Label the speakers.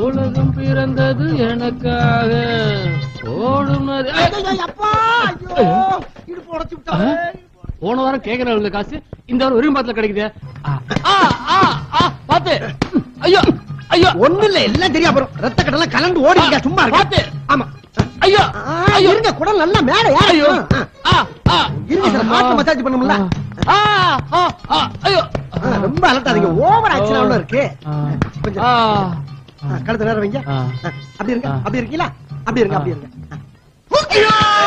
Speaker 1: உலகம் பிறந்தது எனக்காக ஓடும் நதி- ஐ!
Speaker 2: அப்பா ஐயோ இடுப்பு உடைச்சு விட்டாரு
Speaker 1: போன வாரம் கேக்குற காசு இந்த வாரம் ஒரு மாதத்துல கிடைக்குது ஆ, ஆ, ஆ, ஆ, பாத்து ஐயோ ஐயோ
Speaker 2: ஒண்ணு இல்ல எல்லாம் தெரியா போறோம் ரத்த கடலாம் கலந்து ஓடிங்க சும்மா
Speaker 1: பாத்து.
Speaker 2: இருக்க ஆமா
Speaker 1: ஐயோ
Speaker 2: ஆ,
Speaker 1: ஐயோ
Speaker 2: இருங்க குடல் நல்லா மேல ஏறும்.
Speaker 1: ஐயோ
Speaker 2: ஆ,
Speaker 1: ஆ, ஆ.
Speaker 2: இருங்க சார் ஹார்ட் மசாஜ் பண்ணும்ல
Speaker 1: ஆ, ஆ, ஆ, ஐயோ
Speaker 2: ஆ, ரொம்ப அலட்டாதீங்க ஓவர் ஆக்சன் அவ்வளவு இருக்கு
Speaker 1: ஆ.
Speaker 2: கொஞ்சம்
Speaker 1: ஆ.
Speaker 2: ஆ, கழுத்து நேரம் வைங்க
Speaker 1: ஆ.
Speaker 2: ஆ, அப்படி இருங்க
Speaker 1: ஆ.
Speaker 2: அப்படி இருக்கீங்களா அப்படி இருங்க அப்படி இருங்க ஆ.